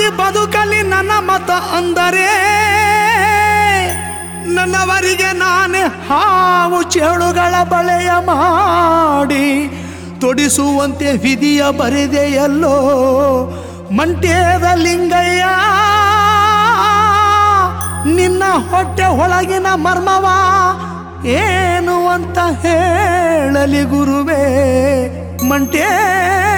ಬದುಕಲಿ ನನ್ನ ಮತ ಅಂದರೆ ನನ್ನವರಿಗೆ ನಾನೇ ಹಾವು ಚೇಳುಗಳ ಬಳೆಯ ಮಾಡಿ ತೊಡಿಸುವಂತೆ ವಿಧಿಯ ಬರಿದೆಯಲ್ಲೋ ಮಂಟ್ಯದ ಲಿಂಗಯ್ಯ ನಿನ್ನ ಹೊಟ್ಟೆ ಒಳಗಿನ ಮರ್ಮವ ಏನು ಅಂತ ಹೇಳಲಿ ಗುರುವೇ ಮಂಟೇದ